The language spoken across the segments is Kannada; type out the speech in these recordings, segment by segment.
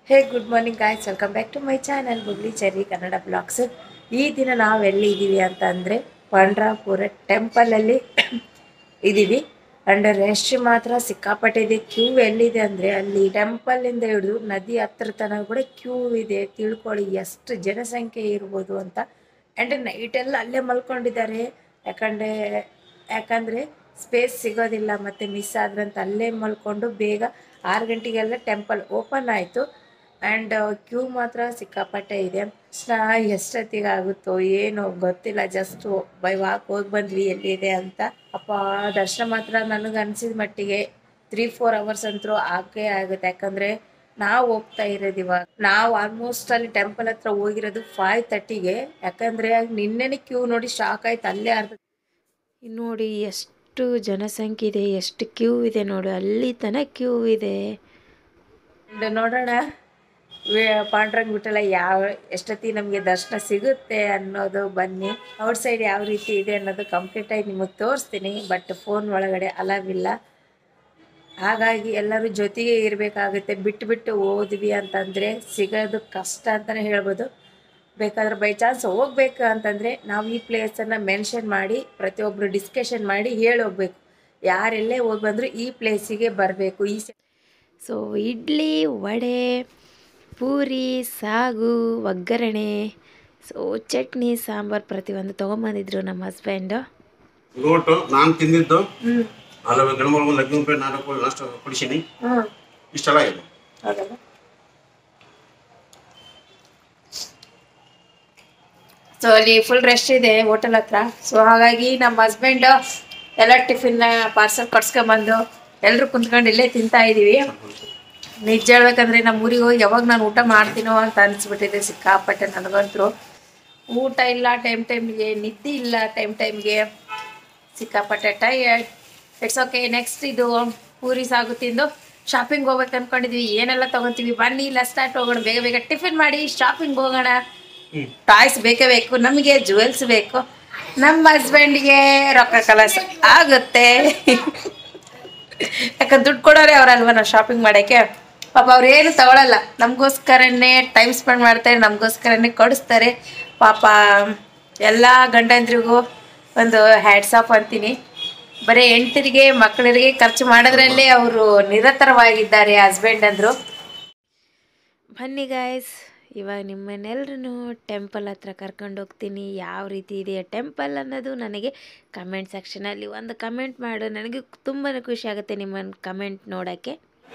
Hey good morning guys welcome back to my channel Bugli Cherry Kannada blogs ಈ ದಿನ ನಾವು ಎಲ್ಲಿದ್ದೀವಿ ಅಂತ ಅಂದರೆ ಪಂಡ್ರಾಪುರ ಟೆಂಪಲಲ್ಲಿ ಇದ್ದೀವಿ ಅಂಡ್ ರಶ್ ಮಾತ್ರ ಸಿಕ್ಕಾಪಟ್ಟೆ ಇದೆ ಕ್ಯೂ ಎಲ್ಲಿದೆ ಅಂದರೆ ಅಲ್ಲಿ ಟೆಂಪಲಿಂದ ಹಿಡಿದು ನದಿ ಹತ್ರ ತನಕ ಕೂಡ ಕ್ಯೂ ಇದೆ ತಿಳ್ಕೊಳ್ಳಿ ಎಷ್ಟು ಜನಸಂಖ್ಯೆ ಇರ್ಬೋದು ಅಂತ ಆ್ಯಂಡ್ ನೈಟೆಲ್ಲ ಅಲ್ಲೇ ಮಲ್ಕೊಂಡಿದ್ದಾರೆ ಯಾಕಂದರೆ ಯಾಕಂದರೆ ಸ್ಪೇಸ್ ಸಿಗೋದಿಲ್ಲ ಮತ್ತು ಮಿಸ್ ಆದ್ರಂತ ಅಲ್ಲೇ ಮಲ್ಕೊಂಡು ಬೇಗ ಆರು ಗಂಟೆಗೆಲ್ಲ ಟೆಂಪಲ್ ಓಪನ್ ಆಯಿತು ಆ್ಯಂಡ್ ಕ್ಯೂ ಮಾತ್ರ ಸಿಕ್ಕಾಪಟ್ಟೆ ಇದೆ ಸ್ನಾ ಎಷ್ಟೊತ್ತಿಗೆ ಆಗುತ್ತೋ ಏನೋ ಗೊತ್ತಿಲ್ಲ ಜಸ್ಟ್ ಬೈ ವಾಕ್ ಹೋಗಿ ಬಂದ್ವಿ ಎಲ್ಲಿದೆ ಅಂತ ಅಪ್ಪ ದರ್ಶನ ಮಾತ್ರ ನನಗೆ ಅನಿಸಿದ ಮಟ್ಟಿಗೆ ತ್ರೀ ಫೋರ್ ಅವರ್ಸ್ ಅಂತೂ ಆಗೇ ಆಗುತ್ತೆ ಯಾಕಂದರೆ ನಾವು ಹೋಗ್ತಾ ಇರೋದು ಇವಾಗ ನಾವು ಆಲ್ಮೋಸ್ಟ್ ಅಲ್ಲಿ ಟೆಂಪಲ್ ಹತ್ರ ಹೋಗಿರೋದು ಫೈವ್ ತರ್ಟಿಗೆ ಯಾಕಂದರೆ ನಿನ್ನೆನೇ ಕ್ಯೂ ನೋಡಿ ಶಾಕ್ ಆಯ್ತು ಅಲ್ಲೇ ಅರ್ಧ ನೋಡಿ ಎಷ್ಟು ಜನಸಂಖ್ಯೆ ಇದೆ ಎಷ್ಟು ಕ್ಯೂ ಇದೆ ನೋಡು ಅಲ್ಲಿ ತನಕ ಕ್ಯೂ ಇದೆ And ನೋಡೋಣ ವೇ- ಪಾಂಡುರಂಗ ಬಿಟ್ಟಲ್ಲ ಯಾವ ಎಷ್ಟೊತ್ತಿ ನಮಗೆ ದರ್ಶನ ಸಿಗುತ್ತೆ ಅನ್ನೋದು ಬನ್ನಿ ಔಟ್ ಸೈಡ್ ಯಾವ ರೀತಿ ಇದೆ ಅನ್ನೋದು ಕಂಪ್ಲೀಟಾಗಿ ನಿಮಗೆ ತೋರಿಸ್ತೀನಿ ಬಟ್ ಫೋನ್ ಒಳಗಡೆ ಅಲಾವಿಲ್ಲ ಹಾಗಾಗಿ ಎಲ್ಲರೂ ಜೊತೆಗೆ ಇರಬೇಕಾಗುತ್ತೆ ಬಿಟ್ಟು ಬಿಟ್ಟು ಹೋದ್ವಿ ಅಂತಂದರೆ ಸಿಗೋದು ಕಷ್ಟ ಅಂತಲೇ ಹೇಳ್ಬೋದು ಬೇಕಾದ್ರೆ ಬೈ ಚಾನ್ಸ್ ಹೋಗ್ಬೇಕು ಅಂತಂದರೆ ನಾವು ಈ ಪ್ಲೇಸನ್ನು ಮೆನ್ಷನ್ ಮಾಡಿ ಪ್ರತಿಯೊಬ್ಬರು ಡಿಸ್ಕಷನ್ ಮಾಡಿ ಹೇಳಿ ಹೋಗ್ಬೇಕು ಯಾರೆಲ್ಲೇ ಹೋಗಿ ಬಂದರೂ ಈ ಪ್ಲೇಸಿಗೆ ಬರಬೇಕು ಈ ಸೊ ಇಡ್ಲಿ ವಡೆ ಪೂರಿ ಸಾಗು ಒಗ್ಗರಣೆ ಸೊ ಚಟ್ನಿ ಸಾಂಬಾರು ಪ್ರತಿಯೊಂದು ತೊಗೊಂಬಂದಿದ್ರು ನಮ್ಮ ಹಸ್ಬೆಂಡು ನೋಟು ನಾನು ತಿಂದಿದ್ದು ಹ್ಞೂ ಹಲವು ಗಣಮಗಳು ಒಂದು ಹದಿನೈದು ರೂಪಾಯಿ ನಾಲ್ಕು ಅಷ್ಟು ಕೊಡಿಸೀನಿ ಹ್ಞೂ ಇಷ್ಟೆಲ್ಲ ಇದೆ ಹೌದಲ್ಲ ಸೊ ಅಲ್ಲಿ ಫುಲ್ ರಶ್ ಇದೆ ಹೋಟೆಲ್ ಹತ್ರ ಸೊ ಹಾಗಾಗಿ ನಮ್ಮ ಹಸ್ಬೆಂಡ್ ಎಲ್ಲ ಟಿಫಿನ್ ಪಾರ್ಸಲ್ ಕಟ್ಸ್ಕೊಂಬಂದು ಎಲ್ಲರೂ ಕುಂತ್ಕೊಂಡು ಇಲ್ಲೇ ತಿಂತಾ ಇದೀವಿ ನಿಜ ಹೇಳ್ಬೇಕಂದ್ರೆ ನಮ್ಮ ಊರಿಗೆ ಹೋಗಿ ಯಾವಾಗ ನಾನು ಊಟ ಮಾಡ್ತೀನೋ ಅಂತ ಅನಿಸ್ಬಿಟ್ಟಿದೆ ಸಿಕ್ಕಾಪಟ್ಟೆ ನನಗಂತೂ ಊಟ ಇಲ್ಲ ಟೈಮ್ ಟೈಮ್ಗೆ ನಿದ್ದೆ ಇಲ್ಲ ಟೈಮ್ ಟೈಮ್ಗೆ ಸಿಕ್ಕಾಪಟ್ಟೆ ಟಯರ್ಡ್ ಇಟ್ಸ್ ಓಕೆ ನೆಕ್ಸ್ಟ್ ಇದು ಪೂರಿ ಸಾಗು ತಿಂದು ಶಾಪಿಂಗ್ ಹೋಗ್ಬೇಕು ಅನ್ಕೊಂಡಿದ್ವಿ ಏನೆಲ್ಲ ತಗೊಂತೀವಿ ಬನ್ನಿ ಇಲ್ಲ ಸ್ಟಾರ್ಟ್ ಹೋಗೋಣ ಬೇಗ ಬೇಗ ಟಿಫಿನ್ ಮಾಡಿ ಶಾಪಿಂಗ್ ಹೋಗೋಣ ಟಾಯ್ಸ್ ಬೇಕೇ ಬೇಕು ನಮಗೆ ಜುವೆಲ್ಸ್ ಬೇಕು ನಮ್ಮ ಹಸ್ಬೆಂಡ್ಗೆ ರೊಕ್ಕ ಕಲಸ ಆಗುತ್ತೆ ಯಾಕಂದ್ರೆ ದುಡ್ಡು ಕೊಡೋರೆ ಅವರಲ್ವ ನಾವು ಶಾಪಿಂಗ್ ಮಾಡೋಕ್ಕೆ ಪಾಪ ಅವ್ರು ಏನು ತಗೊಳಲ್ಲ ನಮಗೋಸ್ಕರನೇ ಟೈಮ್ ಸ್ಪೆಂಡ್ ಮಾಡ್ತಾರೆ ನಮಗೋಸ್ಕರನೇ ಕೊಡಿಸ್ತಾರೆ ಪಾಪ ಎಲ್ಲ ಗಂಡಂದ್ರಿಗೂ ಒಂದು ಹ್ಯಾಡ್ಸ್ ಆಫ್ ಅಂತೀನಿ ಬರೀ ಹೆಂಡ್ತಿರಿಗೆ ಮಕ್ಕಳಿಗೆ ಖರ್ಚು ಮಾಡೋದ್ರಲ್ಲೇ ಅವರು ನಿರತರವಾಗಿದ್ದಾರೆ ಹಸ್ಬೆಂಡ್ ಅಂದರು ಬನ್ನಿ ಗಾಯ್ಸ್ ಇವಾಗ ನಿಮ್ಮನ್ನೆಲ್ಲರೂ ಟೆಂಪಲ್ ಹತ್ರ ಕರ್ಕೊಂಡು ಹೋಗ್ತೀನಿ ಯಾವ ರೀತಿ ಇದೆ ಟೆಂಪಲ್ ಅನ್ನೋದು ನನಗೆ ಕಮೆಂಟ್ ಸೆಕ್ಷನಲ್ಲಿ ಒಂದು ಕಮೆಂಟ್ ಮಾಡು ನನಗೆ ತುಂಬಾ ಖುಷಿ ಆಗುತ್ತೆ ನಿಮ್ಮ ಕಮೆಂಟ್ ನೋಡೋಕ್ಕೆ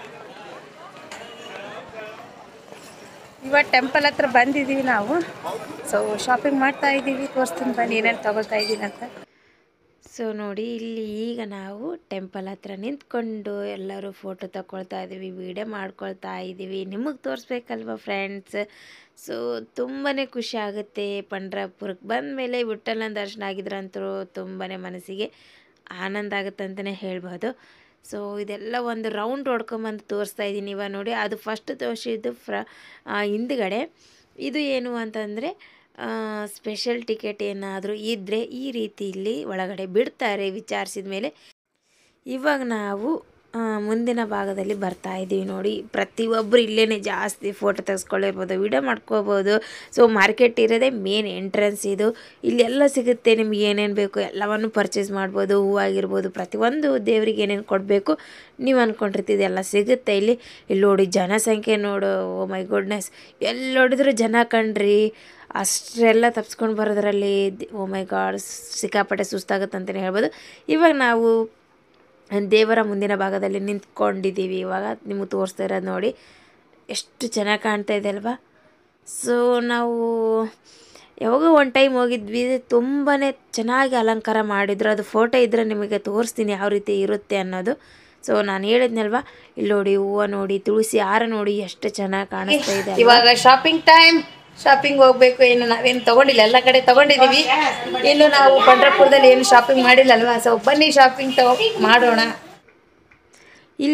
ಇವಾಗ ಟೆಂಪಲ್ ಹತ್ರ ಬಂದಿದ್ದೀವಿ ನಾವು ಸೊ ಶಾಪಿಂಗ್ ಮಾಡ್ತಾ ಇದ್ದೀವಿ ತೋರಿಸ್ತೀನಿ ಬನ್ನಿ ಏನೇನು ತಗೊಳ್ತಾ ಇದ್ದೀನಿ ಅಂತ ಸೊ ನೋಡಿ ಇಲ್ಲಿ ಈಗ ನಾವು ಟೆಂಪಲ್ ಹತ್ರ ನಿಂತ್ಕೊಂಡು ಎಲ್ಲರೂ ಫೋಟೋ ತಗೊಳ್ತಾ ಇದ್ದೀವಿ ವಿಡಿಯೋ ಮಾಡ್ಕೊಳ್ತಾ ಇದ್ದೀವಿ ನಿಮಗೆ ತೋರಿಸ್ಬೇಕಲ್ವ ಫ್ರೆಂಡ್ಸ್ ಸೊ ತುಂಬಾ ಖುಷಿ ಆಗುತ್ತೆ ಪಂಡ್ರಾಪುರಕ್ಕೆ ಬಂದ ಮೇಲೆ ವಿಠ್ಠಲನ ದರ್ಶನ ಆಗಿದ್ರಂತೂ ತುಂಬಾ ಮನಸ್ಸಿಗೆ ಆನಂದ ಆಗುತ್ತೆ ಅಂತಲೇ ಹೇಳ್ಬೋದು ಸೊ ಇದೆಲ್ಲ ಒಂದು ರೌಂಡ್ ಹೊಡ್ಕೊಂಬಂದು ತೋರಿಸ್ತಾ ಇದ್ದೀನಿ ಇವಾಗ ನೋಡಿ ಅದು ಫಸ್ಟ್ ತೋರಿಸಿದ್ದು ಫ್ರ ಆ, ಹಿಂದ್ಗಡೆ ಇದು ಏನು ಅಂತಂದರೆ ಸ್ಪೆಷಲ್ ಟಿಕೆಟ್ ಏನಾದರೂ ಇದ್ದರೆ ಈ ರೀತಿ ಇಲ್ಲಿ ಒಳಗಡೆ ಬಿಡ್ತಾರೆ ವಿಚಾರಿಸಿದ ಮೇಲೆ ಇವಾಗ ನಾವು ಆ, ಮುಂದಿನ ಭಾಗದಲ್ಲಿ ಬರ್ತಾ ಇದ್ದೀವಿ ನೋಡಿ ಪ್ರತಿಯೊಬ್ಬರು ಇಲ್ಲೇ ಜಾಸ್ತಿ ಫೋಟೋ ತೆಗೆಸ್ಕೊಳ್ಳಿರ್ಬೋದು ವಿಡಿಯೋ ಮಾಡ್ಕೋಬೋದು ಸೊ ಮಾರ್ಕೆಟ್ ಇರೋದೇ ಮೇನ್ ಎಂಟ್ರೆನ್ಸ್ ಇದು ಇಲ್ಲೆಲ್ಲ ಸಿಗುತ್ತೆ ನಿಮ್ಗೆ ಏನೇನು ಬೇಕು ಎಲ್ಲವನ್ನು ಪರ್ಚೇಸ್ ಮಾಡ್ಬೋದು ಹೂವಾಗಿರ್ಬೋದು ಪ್ರತಿಯೊಂದು ದೇವ್ರಿಗೆ ಏನೇನು ಕೊಡಬೇಕು ನೀವು ಅಂದ್ಕೊಂಡಿರ್ತಿದ್ದು ಎಲ್ಲ ಸಿಗುತ್ತೆ ಇಲ್ಲಿ ಇಲ್ಲಿ ನೋಡಿ ಜನಸಂಖ್ಯೆ ನೋಡು ಓ ಮೈ ಗುಡ್ನೆಸ್ ಎಲ್ಲಿ ನೋಡಿದ್ರು ಜನ ಕಣ್ರಿ ಅಷ್ಟೆಲ್ಲ ತಪ್ಸ್ಕೊಂಡು ಬರೋದ್ರಲ್ಲಿ ಓ ಮೈ ಗಾಡ್ ಸಿಕ್ಕಾಪಟ್ಟೆ ಸುಸ್ತಾಗುತ್ತೆ ಅಂತಲೇ ಹೇಳ್ಬೋದು ಇವಾಗ ನಾವು ದೇವರ ಮುಂದಿನ ಭಾಗದಲ್ಲಿ ನಿಂತ್ಕೊಂಡಿದ್ದೀವಿ ಇವಾಗ ನಿಮಗೆ ತೋರಿಸ್ತಾ ಇರೋದು ನೋಡಿ ಎಷ್ಟು ಚೆನ್ನಾಗಿ ಕಾಣ್ತಾ ಇದೆ ಅಲ್ವಾ ಸೊ ನಾವು ಯಾವಾಗ ಒಂದು ಟೈಮ್ ಹೋಗಿದ್ವಿ ತುಂಬಾ ಚೆನ್ನಾಗಿ ಅಲಂಕಾರ ಮಾಡಿದ್ರು ಅದು ಫೋಟೋ ಇದ್ದರೆ ನಿಮಗೆ ತೋರಿಸ್ತೀನಿ ಯಾವ ರೀತಿ ಇರುತ್ತೆ ಅನ್ನೋದು ಸೊ ನಾನು ಹೇಳಿದ್ನಲ್ವಾ ಇಲ್ಲಿ ನೋಡಿ ಹೂವು ನೋಡಿ ತುಳಸಿ ಹಾರ ನೋಡಿ ಎಷ್ಟು ಚೆನ್ನಾಗಿ ಕಾಣಿಸ್ತಾ ಇದೆ ಇವಾಗ ಶಾಪಿಂಗ್ ಟೈಮ್ ಶಾಪಿಂಗ್ ಹೋಗ್ಬೇಕು ಏನು ನಾವೇನು ತಗೊಂಡಿಲ್ಲ ಎಲ್ಲ ಕಡೆ ತಗೊಂಡಿದ್ದೀವಿ ಇನ್ನು ನಾವು ಪಂಡ್ರಪುರದಲ್ಲಿ ಏನು ಶಾಪಿಂಗ್ ಮಾಡಿಲ್ಲ ಅಲ್ವಾ ಸೊ ಬನ್ನಿ ಶಾಪಿಂಗ್ ತಗೋ ಮಾಡೋಣ ಇಲ್ಲಿ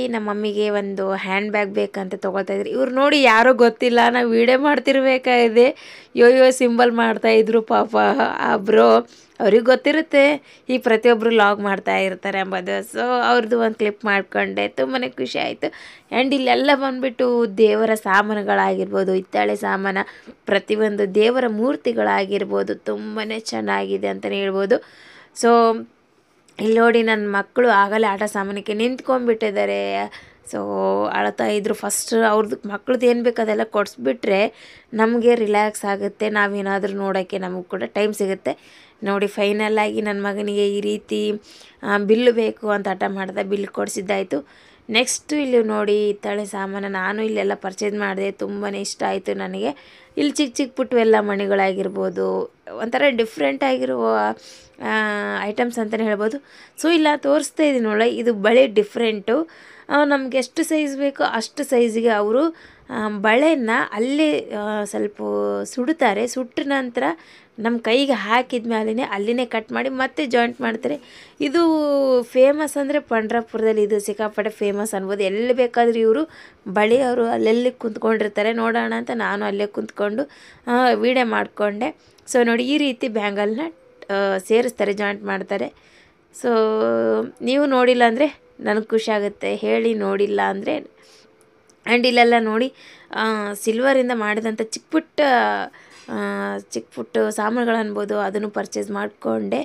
ನಮ್ಮ ಮಮ್ಮಿಗೆ ಒಂದು ಹ್ಯಾಂಡ್ ಬ್ಯಾಗ್ ಬೇಕಂತ ತೊಗೊಳ್ತಾ ಇದ್ರು ಇವ್ರು ನೋಡಿ ಯಾರೋ ಗೊತ್ತಿಲ್ಲ ನಾವು ವೀಡಿಯೋ ಮಾಡ್ತಿರ್ಬೇಕಾಗಿದೆ ಯೋ ಯೋ ಸಿಂಬಲ್ ಮಾಡ್ತಾಯಿದ್ರು ಪಾಪ ಆ ಬ್ರೋ ಅವ್ರಿಗೆ ಗೊತ್ತಿರುತ್ತೆ ಈ ಪ್ರತಿಯೊಬ್ಬರು ಲಾಗ್ ಮಾಡ್ತಾ ಇರ್ತಾರೆ ಎಂಬುದು ಸೊ ಅವ್ರದ್ದು ಒಂದು ಕ್ಲಿಪ್ ಮಾಡಿಕೊಂಡೆ ತುಂಬಾ ಖುಷಿ ಆಯಿತು ಆ್ಯಂಡ್ ಇಲ್ಲೆಲ್ಲ ಬಂದುಬಿಟ್ಟು ದೇವರ ಸಾಮಾನುಗಳಾಗಿರ್ಬೋದು ಹಿತ್ತಾಳೆ ಸಾಮಾನು ಪ್ರತಿಯೊಂದು ದೇವರ ಮೂರ್ತಿಗಳಾಗಿರ್ಬೋದು ತುಂಬಾ ಚೆನ್ನಾಗಿದೆ ಅಂತಲೇ ಹೇಳ್ಬೋದು ಸೊ ಇಲ್ಲಿ ನೋಡಿ ನನ್ನ ಮಕ್ಕಳು ಆಗಲೇ ಆಟ ಸಾಮಾನಕ್ಕೆ ನಿಂತ್ಕೊಂಡ್ಬಿಟ್ಟಿದ್ದಾರೆ ಸೊ ಅಳ್ತಾ ಇದ್ರು ಫಸ್ಟ್ ಅವ್ರದ್ದು ಮಕ್ಳದ್ದು ಏನು ಬೇಕು ಅದೆಲ್ಲ ಕೊಡಿಸ್ಬಿಟ್ರೆ ನಮಗೆ ರಿಲ್ಯಾಕ್ಸ್ ಆಗುತ್ತೆ ನಾವೇನಾದರೂ ನೋಡೋಕ್ಕೆ ನಮಗೆ ಕೂಡ ಟೈಮ್ ಸಿಗುತ್ತೆ ನೋಡಿ ಫೈನಲ್ ಆಗಿ ನನ್ನ ಮಗನಿಗೆ ಈ ರೀತಿ ಬಿಲ್ಲು ಬೇಕು ಅಂತ ಹಠ ಮಾಡ್ದೆ ಬಿಲ್ ಕೊಡಿಸಿದ್ದಾಯಿತು ನೆಕ್ಸ್ಟು ಇಲ್ಲಿ ನೋಡಿ ತಳೆ ಸಾಮಾನು ನಾನು ಇಲ್ಲೆಲ್ಲ ಪರ್ಚೇಸ್ ಮಾಡಿದೆ ತುಂಬಾ ಇಷ್ಟ ಆಯಿತು ನನಗೆ ಇಲ್ಲಿ ಚಿಕ್ಕ ಚಿಕ್ಕ ಪುಟ್ಟು ಎಲ್ಲ ಮಣಿಗಳಾಗಿರ್ಬೋದು ಒಂಥರ ಡಿಫ್ರೆಂಟ್ ಆಗಿರುವ ಐಟಮ್ಸ್ ಅಂತಲೇ ಹೇಳ್ಬೋದು ಸೊ ಇಲ್ಲ ತೋರಿಸ್ತಾ ಇದ್ದೀನಿ ನೋಡ ಇದು ಬಳೆ ಡಿಫ್ರೆಂಟು ನಮ್ಗೆ ಎಷ್ಟು ಸೈಜ್ ಬೇಕೋ ಅಷ್ಟು ಸೈಜಿಗೆ ಅವರು ಬಳೆನ ಅಲ್ಲೇ ಆ, ಸ್ವಲ್ಪ ಸುಡುತ್ತಾರೆ ಸುಟ್ಟ ನಂತರ ನಮ್ಮ ಕೈಗೆ ಹಾಕಿದ ಮೇಲೇ ಅಲ್ಲಿನೇ ಕಟ್ ಮಾಡಿ ಮತ್ತೆ ಜಾಯಿಂಟ್ ಮಾಡ್ತಾರೆ ಇದು ಫೇಮಸ್ ಅಂದರೆ ಪಂಡ್ರಾಪುರದಲ್ಲಿ ಇದು ಸಿಕ್ಕಾಪಟ್ಟೆ ಫೇಮಸ್ ಅನ್ಬೋದು ಎಲ್ಲಿ ಬೇಕಾದರೂ ಇವರು ಬಳಿ ಅವರು ಅಲ್ಲೆಲ್ಲಿ ಕುಂತ್ಕೊಂಡಿರ್ತಾರೆ ನೋಡೋಣ ಅಂತ ನಾನು ಅಲ್ಲೇ ಕುಂತ್ಕೊಂಡು ವೀಡಿಯೋ ಮಾಡಿಕೊಂಡೆ ಸೊ ನೋಡಿ ಈ ರೀತಿ ಬ್ಯಾಂಗಲ್ನ ಸೇರಿಸ್ತಾರೆ ಜಾಯಿಂಟ್ ಮಾಡ್ತಾರೆ ಸೊ ನೀವು ನೋಡಿಲ್ಲ ಅಂದರೆ ನನಗೆ ಖುಷಿ ಆಗುತ್ತೆ ಹೇಳಿ ನೋಡಿಲ್ಲ ಅಂದರೆ ಆ್ಯಂಡ್ ಇಲ್ಲೆಲ್ಲ ನೋಡಿ ಸಿಲ್ವರಿಂದ ಮಾಡಿದಂಥ ಚಿಕ್ಕ ಪುಟ್ಟ ಆ, ಚಿಕ್ಕ ಪುಟ್ಟ ಸಾಮಾನುಗಳು ಅನ್ಬೋದು ಅದನ್ನು ಪರ್ಚೇಸ್ ಮಾಡಿಕೊಂಡೆ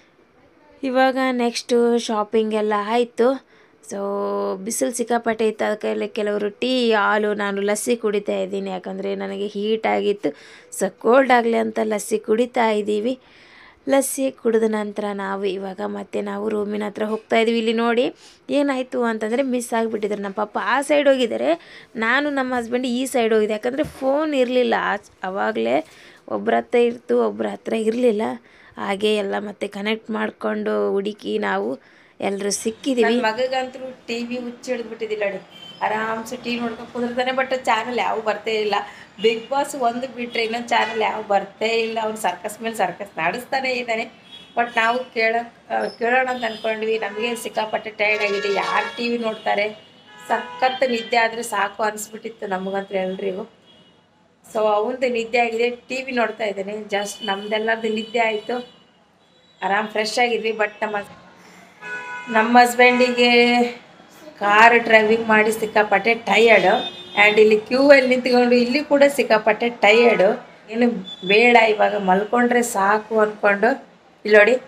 ಇವಾಗ ನೆಕ್ಸ್ಟು ಶಾಪಿಂಗ್ ಎಲ್ಲ ಆಯಿತು ಸೊ ಬಿಸಿಲು ಸಿಕ್ಕಾಪಟ್ಟೆ ಇತ್ತು ಅದಕ್ಕೆ ಕೆಲವರು ಟೀ ಹಾಲು ನಾನು ಲಸ್ಸಿ ಕುಡಿತಾ ಇದ್ದೀನಿ ಯಾಕಂದರೆ ನನಗೆ ಹೀಟ್ ಆಗಿತ್ತು ಸೊ ಕೋಲ್ಡ್ ಆಗಲಿ ಅಂತ ಲಸ್ಸಿ ಕುಡಿತಾ ಇದ್ದೀವಿ ಲಸ್ಸಿ ಕುಡಿದ ನಂತರ ನಾವು ಇವಾಗ ಮತ್ತೆ ನಾವು ರೂಮಿನ ಹತ್ರ ಹೋಗ್ತಾ ಇದೀವಿ ಇಲ್ಲಿ ನೋಡಿ ಏನಾಯಿತು ಅಂತಂದರೆ ಮಿಸ್ ಆಗಿಬಿಟ್ಟಿದ್ರು ನಮ್ಮ ಪಾಪ ಆ ಸೈಡ್ ಹೋಗಿದ್ದಾರೆ ನಾನು ನಮ್ಮ ಹಸ್ಬೆಂಡ್ ಈ ಸೈಡ್ ಹೋಗಿದ್ದೆ ಯಾಕಂದರೆ ಫೋನ್ ಇರಲಿಲ್ಲ ಆವಾಗಲೇ ಒಬ್ಬರ ಹತ್ರ ಇರ್ತು ಒಬ್ಬರ ಹತ್ರ ಇರಲಿಲ್ಲ ಹಾಗೆ ಎಲ್ಲ ಮತ್ತೆ ಕನೆಕ್ಟ್ ಮಾಡಿಕೊಂಡು ಹುಡುಕಿ ನಾವು ಎಲ್ಲರೂ ಸಿಕ್ಕಿದ್ದೀವಿ ಮಗಗಂತೂ ಟಿ ವಿ ಹುಚ್ಚಿಡ್ದು ನೋಡಿ ಆರಾಮ್ಸೆ ಟಿ ವಿ ನೋಡ್ಕೊಂಡು ಕುದಿರ್ತಾನೆ ಬಟ್ ಚಾನಲ್ ಯಾವ ಬರ್ತೇ ಇಲ್ಲ ಬಿಗ್ ಬಾಸ್ ಒಂದು ಬಿಟ್ರೆ ಇನ್ನೊಂದು ಚಾನಲ್ ಯಾವ ಬರ್ತೇ ಇಲ್ಲ ಅವ್ನು ಸರ್ಕಸ್ ಮೇಲೆ ಸರ್ಕಸ್ ನಡೆಸ್ತಾನೆ ಇದ್ದಾನೆ ಬಟ್ ನಾವು ಕೇಳಕ್ ಆ, ಕೇಳೋಣ ಅಂತ ಅಂದ್ಕೊಂಡ್ವಿ ನಮಗೆ ಸಿಕ್ಕಾಪಟ್ಟೆ ಟೈರ್ಡ್ ಆಗಿದೆ ಯಾರು ಟಿ ವಿ ನೋಡ್ತಾರೆ ಸಖತ್ ನಿದ್ದೆ ಆದರೆ ಸಾಕು ಅನಿಸ್ಬಿಟ್ಟಿತ್ತು ನಮಗಂತೂ ಎಲ್ರಿಗೂ ಸೊ ಅವನದು ನಿದ್ದೆ ಆಗಿದೆ ಟಿ ವಿ ನೋಡ್ತಾ ಇದ್ದಾನೆ ಜಸ್ಟ್ ನಮ್ದೆಲ್ಲರದ್ದು ನಿದ್ದೆ ಆಯಿತು ಆರಾಮ್ ಫ್ರೆಶ್ ಆಗಿದ್ವಿ ಬಟ್ ನಮ್ಮ ನಮ್ಮ ಹಸ್ಬೆಂಡಿಗೆ ಕಾರ್ ಡ್ರೈವಿಂಗ್ ಮಾಡಿ ಸಿಕ್ಕಾಪಟ್ಟೆ ಟಯರ್ಡು ಆ್ಯಂಡ್ ಇಲ್ಲಿ ಕ್ಯೂ ಅಲ್ಲಿ ನಿಂತ್ಕೊಂಡು ಇಲ್ಲಿ ಕೂಡ ಸಿಕ್ಕಾಪಟ್ಟೆ ಟಯರ್ಡು ಏನು ಬೇಡ ಇವಾಗ ಮಲ್ಕೊಂಡ್ರೆ ಸಾಕು ಅಂದ್ಕೊಂಡು ಇಲ್ಲಿ ನೋಡಿ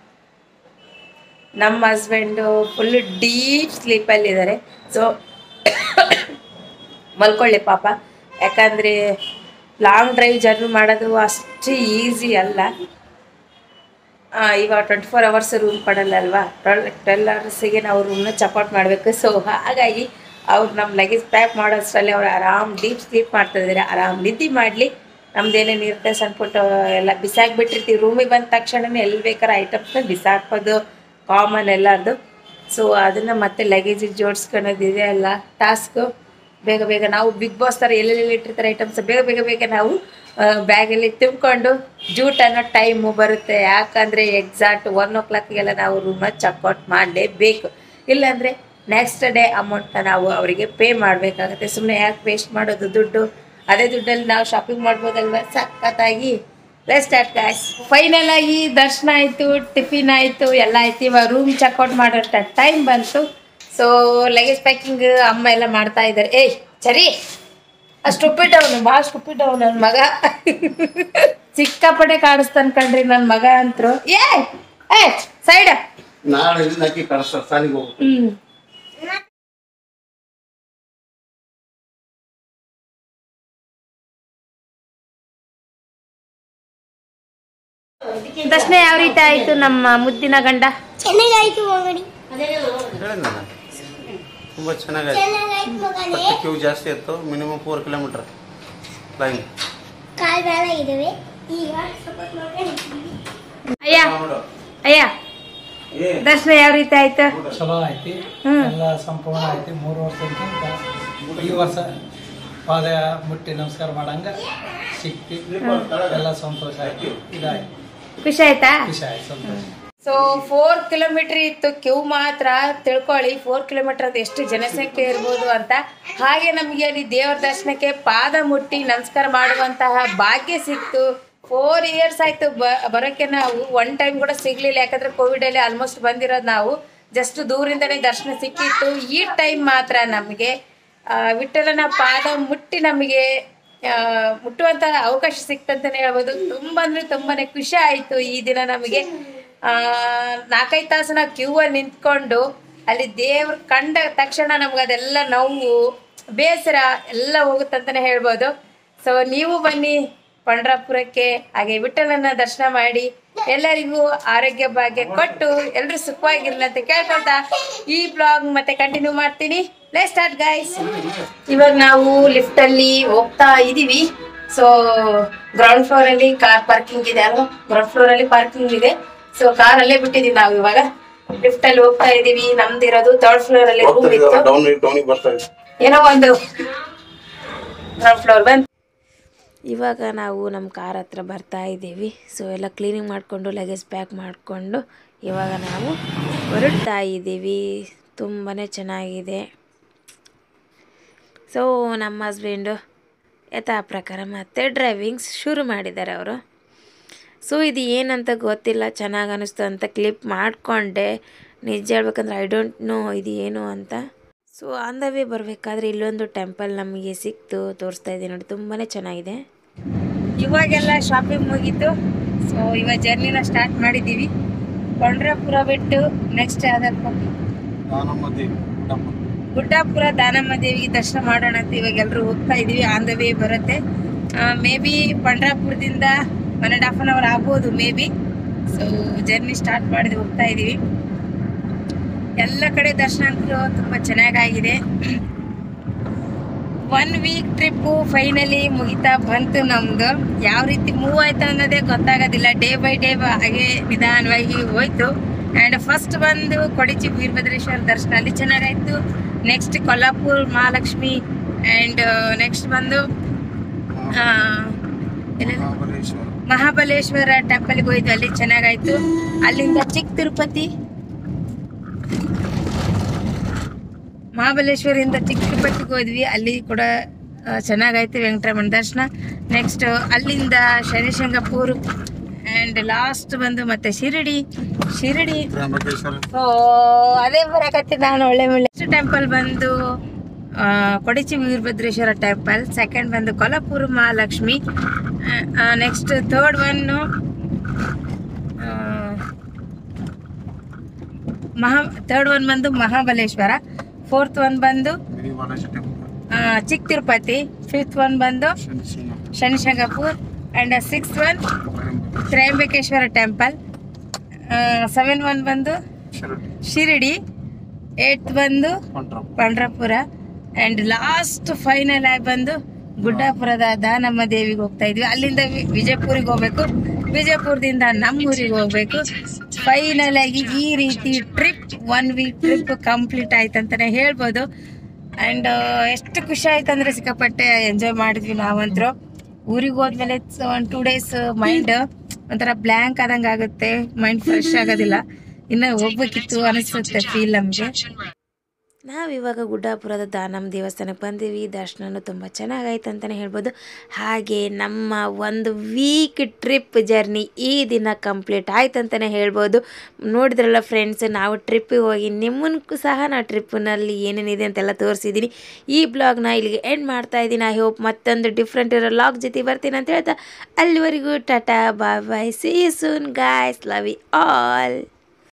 ನಮ್ಮ ಹಸ್ಬೆಂಡು ಫುಲ್ ಡೀಪ್ ಸ್ಲೀಪಲ್ಲಿದ್ದಾರೆ ಸೊ ಮಲ್ಕೊಳ್ಳಿ ಪಾಪ ಯಾಕಂದರೆ ಲಾಂಗ್ ಡ್ರೈವ್ ಜರ್ನಿ ಮಾಡೋದು ಅಷ್ಟು ಈಸಿ ಅಲ್ಲ ಆ, ಇವಾಗ ಟ್ವೆಂಟಿ ಫೋರ್ ಅವರ್ಸ್ ರೂಮ್ ಕೊಡಲ್ಲ ಅಲ್ವಾ ಟ್ವೆಲ್ ಟ್ವೆಲ್ ಅವರ್ಸಿಗೆ ನಾವು ರೂಮ್ನ ಚಪಾಟ್ ಮಾಡಬೇಕು ಸೊ ಹಾಗಾಗಿ ಅವ್ರು ನಮ್ಮ ಲಗೇಜ್ ಪ್ಯಾಕ್ ಮಾಡೋಷ್ಟರಲ್ಲಿ ಅವ್ರು ಆರಾಮ್ ಡೀಪ್ ಸ್ಲೀಪ್ ಮಾಡ್ತಾ ಇದ್ದಾರೆ ಆರಾಮ್ ನಿದ್ದೆ ಮಾಡಲಿ ನಮ್ದೇನೇನು ಇರುತ್ತೆ ಸಣ್ಣ ಪುಟ್ಟ ಎಲ್ಲ ಬಿಸಾಕ್ಬಿಟ್ಟಿರ್ತೀವಿ ರೂಮಿಗೆ ಬಂದ ತಕ್ಷಣನೇ ಎಲ್ಲಿ ಬೇಕಾದ್ರೆ ಐಟಮ್ಸ್ನ ಬಿಸಾಕೋದು ಕಾಮನ್ ಎಲ್ಲರದು ಸೊ ಅದನ್ನು ಮತ್ತೆ ಲಗೇಜಿಗೆ ಜೋಡಿಸ್ಕೊಳೋದಿದೆ ಅಲ್ಲ ಟಾಸ್ಕು ಬೇಗ ಬೇಗ ನಾವು ಬಿಗ್ ಬಾಸ್ ಥರ ಎಲ್ಲೆಲ್ಲಿ ಇಟ್ಟಿರ್ತಾರೆ ಐಟಮ್ಸ್ ಬೇಗ ಬೇಗ ಬೇಗ ನಾವು ಬ್ಯಾಗಲ್ಲಿ ತುಂಬಿಕೊಂಡು ಜೂಟ್ ಅನ್ನೋ ಟೈಮು ಬರುತ್ತೆ ಯಾಕಂದರೆ ಎಕ್ಸಾಕ್ಟ್ ಒನ್ ಓ ಕ್ಲಾಕ್ಗೆಲ್ಲ ನಾವು ರೂಮ್ನ ಚೆಕ್ಔಟ್ ಮಾಡಲೇಬೇಕು ಇಲ್ಲಾಂದರೆ ನೆಕ್ಸ್ಟ್ ಡೇ ಅಮೌಂಟ್ನ ನಾವು ಅವರಿಗೆ ಪೇ ಮಾಡಬೇಕಾಗುತ್ತೆ ಸುಮ್ಮನೆ ಯಾಕೆ ವೇಸ್ಟ್ ಮಾಡೋದು ದುಡ್ಡು ಅದೇ ದುಡ್ಡಲ್ಲಿ ನಾವು ಶಾಪಿಂಗ್ ಮಾಡ್ಬೋದಲ್ವ ಸಖತ್ತಾಗಿ ಲೆಟ್ ಸ್ಟಾರ್ಟ್ ಗಾಯ್ಸ್ ಫೈನಲ್ ಆಗಿ ದರ್ಶನ ಆಯಿತು ಟಿಫಿನ್ ಆಯಿತು ಎಲ್ಲ ಆಯ್ತು ಇವಾಗ ರೂಮ್ ಚೆಕ್ಔಟ್ ಮಾಡೋ ಟೈಮ್ ಬಂತು ಸೊ ಲಗೇಜ್ ಪ್ಯಾಕಿಂಗ್ ಅಮ್ಮ ಎಲ್ಲ ಮಾಡ್ತಾ ಇದ್ದಾರೆ ಏಯ್ ಸರಿ ಅಷ್ಟು ಉಪ್ಪಿಟ್ಟವನು ಭಾಳ ಉಪ್ಪಿಟ್ಟವ್ ನನ್ನ ಮಗ ಸಿಕ್ಕಾಪಟ್ಟೆ ಕಾಡಿಸ್ತಾನೆ ಕಣ್ರಿ ನನ್ನ ಮಗ ಅಂತರು ಏ ಏ ಸೈಡ್ ನಾಳೆ ಇದನ್ನ ಹಾಕಿ ಕಳಿಸ್ತಾರೆ ಸಾಲಿಗೆ ಹೋಗ್ಬೇಕು ಹ್ಮ್ ದರ್ಶನ ಯಾವ ರೀತಿ ಆಯ್ತು ನಮ್ಮ ಮುದ್ದಿನ ಗಂಡ ಚೆನ್ನಾಗಾಯ್ತು ಮಗನಿ ಹೇಳಿದ್ನಲ್ಲ ತುಂಬ ಚೆನ್ನಾಗಾಯ್ತು ಚೆನ್ನಾಗಾಯ್ತು ಮಗನೇ ಬಟ್ ಕ್ಯೂ ಜಾಸ್ತಿ ಇತ್ತು ಮಿನಿಮಮ್ ಫೋರ್ ಕಿಲೋಮೀಟರ್ ಲೈನ್ ಕಾಲ್ ಬೇಡ ಇದಾವೆ ಈಗ ಸಪೋರ್ಟ್ ಮಾಡ್ಕೊಂಡು ಅಯ್ಯ ನೋಡು ಅಯ್ಯ ಏ ದರ್ಶನ ಯಾವ ರೀತಿ ಆಯ್ತು ಚಲೋ ಐತಿ ಹ್ಮ್. ಎಲ್ಲ ಸಂಪೂರ್ಣ ಐತಿ ಮೂರು ವರ್ಷಕ್ಕಿಂತ ಈ ವರ್ಷ ಪಾದ ಮುಟ್ಟಿ ನಮಸ್ಕಾರ ಮಾಡಂಗ ಸಿಕ್ತಿ ಎಲ್ಲ ಸಂತೋಷ ಆಯ್ತು ಇದಾಯ್ತು ಖುಷಿ ಆಯ್ತಾ ಖುಷಿ ಆಯ್ತು ಸಂತೋಷ ಸೊ ಫೋರ್ ಕಿಲೋಮೀಟರ್ ಇತ್ತು ಕ್ಯೂ ಮಾತ್ರ ತಿಳ್ಕೊಳ್ಳಿ ಫೋರ್ ಕಿಲೋಮೀಟರ್ ಅದು ಎಷ್ಟು ಜನಸಂಖ್ಯೆ ಇರ್ಬೋದು ಅಂತ ಹಾಗೆ ನಮಗೆ ಅಲ್ಲಿ ದೇವರ ದರ್ಶನಕ್ಕೆ ಪಾದ ಮುಟ್ಟಿ ನಮಸ್ಕಾರ ಮಾಡುವಂತಹ ಭಾಗ್ಯ ಸಿಕ್ತು ಫೋರ್ ಇಯರ್ಸ್ ಆಯ್ತು ಬ ಬರೋಕ್ಕೆ ನಾವು ಒನ್ ಟೈಮ್ ಕೂಡ ಸಿಗ್ಲಿಲ್ಲ ಯಾಕಂದ್ರೆ ಕೋವಿಡಲ್ಲಿ ಆಲ್ಮೋಸ್ಟ್ ಬಂದಿರೋದು ನಾವು ಜಸ್ಟ್ ದೂರಿಂದನೇ ದರ್ಶನ ಸಿಕ್ಕಿತ್ತು ಈ ಟೈಮ್ ಮಾತ್ರ ನಮಗೆ ಆ, ವಿಠಲನ ಪಾದ ಮುಟ್ಟಿ ನಮಗೆ ಆ, ಮುಟ್ಟುವಂತ ಅವಕಾಶ ಸಿಕ್ತಂತಾನೆ ಹೇಳ್ಬೋದು ತುಂಬಾ ಅಂದ್ರೆ ತುಂಬಾನೇ ಖುಷಿ ಆಯ್ತು ಈ ದಿನ ನಮಗೆ ಆ ನಾಲ್ಕೈದು ತಾಸು ನಾವು ಕ್ಯೂ ಅಲ್ಲಿ ನಿಂತ್ಕೊಂಡು ಅಲ್ಲಿ ದೇವ್ರ ಕಂಡ ತಕ್ಷಣ ನಮ್ಗೆ ಅದೆಲ್ಲ ನೋವು ಬೇಸರ ಎಲ್ಲ ಹೋಗುತ್ತಂತಾನೆ ಹೇಳ್ಬೋದು ಸೊ ನೀವು ಬನ್ನಿ ಪಂಡ್ರಾಪುರಕ್ಕೆ ಹಾಗೆ ವಿಠಲನ ದರ್ಶನ ಮಾಡಿ ಎಲ್ಲರಿಗೂ ಆರೋಗ್ಯ ಭಾಗ್ಯ ಕೊಟ್ಟು ಎಲ್ಲರೂ ಸುಖವಾಗಿರ್ಲಿ ಅಂತ ಕೇಳ್ಕೊಳ್ತಾ ಈ ಬ್ಲಾಗ್ ಮತ್ತೆ ಕಂಟಿನ್ಯೂ ಮಾಡ್ತೀನಿ ಲೆಟ್ ಸ್ಟಾರ್ಟ್ ಗೈಸ್ ಇವಾಗ ನಾವು ಲಿಫ್ಟ್ ಅಲ್ಲಿ ಹೋಗ್ತಾ ಇದೀವಿ ಸೊ ಗ್ರೌಂಡ್ ಫ್ಲೋರ್ ಅಲ್ಲಿ ಕಾರ್ ಪಾರ್ಕಿಂಗ್ ಇದೆ ಅಲ್ವಾ ಗ್ರೌಂಡ್ ಫ್ಲೋರ್ ಅಲ್ಲಿ ಪಾರ್ಕಿಂಗ್ ಇದೆ ಸೊ ಕಾರ್ ಅಲ್ಲೇ ಬಿಟ್ಟಿದೀವಿ ನಾವು ಇವಾಗ ಲಿಫ್ಟ್ ಅಲ್ಲಿ ಹೋಗ್ತಾ ಇದೀವಿ ನಮ್ದು ಇರೋದು ಥರ್ಡ್ ಫ್ಲೋರ್ ಅಲ್ಲಿ ರೂಮ್ ಇತ್ತು ಡೌನ್ ಡೌನಿಗೆ ಬರ್ತಾ ಇದೆ ಏನೋ ಒಂದು ಗ್ರೌಂಡ್ ಫ್ಲೋರ್ ಬಂದ್ ಇವಾಗ ನಾವು ನಮ್ಮ ಕಾರ್ ಹತ್ರ ಬರ್ತಾ ಇದ್ದೀವಿ ಸೊ ಎಲ್ಲ ಕ್ಲೀನಿಂಗ್ ಮಾಡಿಕೊಂಡು ಲಗೇಜ್ ಪ್ಯಾಕ್ ಮಾಡಿಕೊಂಡು ಇವಾಗ ನಾವು ಹೊರಡ್ತಾ ಇದ್ದೀವಿ ತುಂಬಾ ಚೆನ್ನಾಗಿದೆ ಸೊ ನಮ್ಮ ಹಸ್ಬೆಂಡು ಯಥಾ ಪ್ರಕಾರ ಮತ್ತೆ ಡ್ರೈವಿಂಗ್ಸ್ ಶುರು ಮಾಡಿದ್ದಾರೆ ಅವರು ಸೊ ಇದು ಏನಂತ ಗೊತ್ತಿಲ್ಲ ಚೆನ್ನಾಗಿ ಅನ್ನಿಸ್ತು ಅಂತ ಕ್ಲಿಪ್ ಮಾಡಿಕೊಂಡೆ ನಿಜ ಹೇಳ್ಬೇಕಂದ್ರೆ ಐ ಡೋಂಟ್ ನೋ ಇದು ಏನು ಅಂತ ಸೊ ಆನ್ ದ ವೇ ಬರಬೇಕಾದ್ರೆ ಇಲ್ಲೊಂದು ಟೆಂಪಲ್ ನಮಗೆ ಸಿಕ್ತು ತೋರಿಸ್ತಾ ಇದ್ದೀನಿ ನೋಡಿ ತುಂಬಾ ಚೆನ್ನಾಗಿದೆ ಇವಾಗೆಲ್ಲ ಶಾಪಿಂಗ್ ಮುಗೀತು ಸೊ ಇವಾಗ ಜರ್ನಿನ ಸ್ಟಾರ್ಟ್ ಮಾಡಿದ್ದೀವಿ ಪಂಡ್ರಾಪುರ ಬಿಟ್ಟು ನೆಕ್ಸ್ಟ್ ಯಾವ್ದಪ್ಪ ನಮ್ಮ ದೇವಿ ನಮ್ಮ ಗುಡ್ಡಾಪುರ ದಾನಮ್ಮ ದೇವಿಗೆ ದರ್ಶನ ಮಾಡೋಣ ಅಂತ ಇವಾಗ ಎಲ್ಲರೂ ಹೋಗ್ತಾ ಇದೀವಿ ಆನ್ ದ ವೇ ಬರುತ್ತೆ ಮೇ ಬಿ ಪಂಡ್ರಾಪುರದಿಂದ one and half an hour ಆಗ್ಬೋದು maybe so journey start ಮಾಡಿದ್ವಿ ಹೋಗ್ತಾ ಇದೀವಿ ಎಲ್ಲ ಕಡೆ ದರ್ಶನ ಅಂತೂ ತುಂಬ ಚೆನ್ನಾಗಾಗಿದೆ ಒನ್ ವೀಕ್ ಟ್ರಿಪ್ಪು ಫೈನಲಿ ಮುಗಿತಾ ಬಂತು ನಮ್ದು ಯಾವ ರೀತಿ ಮೂವ್ ಆಯ್ತು ಅನ್ನೋದೇ ಗೊತ್ತಾಗೋದಿಲ್ಲ ಡೇ ಬೈ ಡೇ ಹಾಗೆ ನಿಧಾನವಾಗಿ ಹೋಯ್ತು ಆ್ಯಂಡ್ ಫಸ್ಟ್ ಬಂದು ಕೊಡಿಚಿ ವೀರಭದ್ರೇಶ್ವರ ದರ್ಶನ ಅಲ್ಲಿ ಚೆನ್ನಾಗಾಯ್ತು next Kolhapur Mahalakshmi and next ಬಂದು ಆ, ಎಲ್ಲೆಲ್ಲ? ಮಹಾಬಲೇಶ್ವರ ಮಹಾಬಲೇಶ್ವರ ಟೆಂಪಲ್ಗೆ ಹೋಯ್ತು ಅಲ್ಲಿ ಚೆನ್ನಾಗಾಯ್ತು ಅಲ್ಲಿಂದ ಚಿಕ್ಕ ತಿರುಪತಿ ಮಹಾಬಲೇಶ್ವರಿಂದ ಚಿಕ್ಕ ತಿರುಪತಿಗೆ ಹೋದ್ವಿ ಅಲ್ಲಿ ಕೂಡ ಆ, ಚೆನ್ನಾಗಾಯ್ತು ವೆಂಕಟರಮಣ ದರ್ಶನ ನೆಕ್ಸ್ಟ್ ಅಲ್ಲಿಂದ ಶನಿಶಂಗಪುರ್ ಆ್ಯಂಡ್ ಲಾಸ್ಟ್ ಬಂದು ಮತ್ತೆ ಶಿರಡಿ ಶಿರಡಿ ತ್ರ್ಯಂಬಕೇಶ್ವರ ಸೊ ಅದೇ ಬರಕತ್ತಿ ನಾನು ಒಳ್ಳೆ ಒಳ್ಳೆ ಟೆಂಪಲ್ ಬಂದು ಆ, ಕೊಡಚಿ ವೀರಭದ್ರೇಶ್ವರ ಟೆಂಪಲ್ ಸೆಕೆಂಡ್ ಬಂದು Kolhapur Mahalakshmi next third one Maha third one ಬಂದು ಮಹಾಬಲೇಶ್ವರ ಫೋರ್ತ್ ಒನ್ ಬಂದು ಮಿನಿ ಬಾಲಾಜಿ ಟೆಂಪಲ್ ಆ, ಚಿಕ್ಕ ತಿರುಪತಿ ಫಿಫ್ತ್ ಒನ್ ಬಂದು ಶನಿಸಿಂಗ Shanishingnapur and sixth one Trimbak Trimbakeshwar temple seven one ಬಂದು ಶಿರಡಿ ಶಿರಡಿ ಏಟ್ ಬಂದು Pandharpur Pandharpur and last final ಆಗಿ ಬಂದು ಗುಡ್ಡಾಪುರದ ದಾನಮ್ಮ ದೇವಿಗೆ ಹೋಗ್ತಾ ಇದ್ವಿ ಅಲ್ಲಿಂದ ವಿ- ವಿಜಯಪುರಿಗೆ ಹೋಗ್ಬೇಕು ವಿಜಯಪುರದಿಂದ ನಮ್ಮೂರಿಗೆ ಹೋಗ್ಬೇಕು ಫೈನಲ್ ಆಗಿ ಈ ರೀತಿ trip one week trip complete ಆಯ್ತು ಅಂತಾನೆ ಹೇಳ್ಬೋದು ಆ್ಯಂಡ್ ಎಷ್ಟು ಖುಷಿ ಆಯ್ತು ಅಂದ್ರೆ ಸಿಕ್ಕಾಪಟ್ಟೆ ಎಂಜಾಯ್ ಮಾಡಿದ್ವಿ ನಾವಂತರೂ ಊರಿಗೆ ಹೋದ್ಮೇಲೆ ಒನ್ ಟೂ ಡೇಸ್ ಮೈಂಡ್ ಒಂಥರ ಬ್ಲ್ಯಾಂಕ್ ಆದಂಗೆ ಆಗುತ್ತೆ ಮೈಂಡ್ ಫ್ರೆಶ್ ಆಗೋದಿಲ್ಲ ಇನ್ನು ಹೋಗ್ಬೇಕಿತ್ತು ಅನಿಸುತ್ತೆ ಫೀಲ್ ನಮಗೆ ನಾವಿವಾಗ ಗುಡ್ಡಾಪುರದ ದಾನಮ್ಮ ದೇವಸ್ಥಾನಕ್ಕೆ ಬಂದೀವಿ ದರ್ಶನನೂ ತುಂಬ ಚೆನ್ನಾಗಾಯ್ತು ಅಂತಲೇ ಹೇಳ್ಬೋದು ಹಾಗೆ ನಮ್ಮ ಒಂದು ವೀಕ್ ಟ್ರಿಪ್ ಜರ್ನಿ ಈ ದಿನ ಕಂಪ್ಲೀಟ್ ಆಯ್ತು ಅಂತಲೇ ಹೇಳ್ಬೋದು ನೋಡಿದ್ರಲ್ಲ ಫ್ರೆಂಡ್ಸ್ ನಾವು ಟ್ರಿಪ್ಪಿಗೆ ಹೋಗಿ ನಿಮ್ಮನ್ನು ಸಹ ನಾನು ಟ್ರಿಪ್ಪಿನಲ್ಲಿ ಏನೇನಿದೆ ಅಂತೆಲ್ಲ ತೋರಿಸಿದ್ದೀನಿ ಈ ಬ್ಲಾಗ್ನ ಇಲ್ಲಿಗೆ ಎಂಡ್ ಮಾಡ್ತಾ ಇದ್ದೀನಿ ಐ ಹೋಪ್ ಮತ್ತೊಂದು ಡಿಫ್ರೆಂಟ್ ಇರೋ ಲಾಗ್ ಜೊತೆ ಬರ್ತೀನಿ ಅಂತ ಹೇಳ್ತಾ ಅಲ್ಲಿವರೆಗೂ ಟಾಟಾ bye bye see soon guys love you all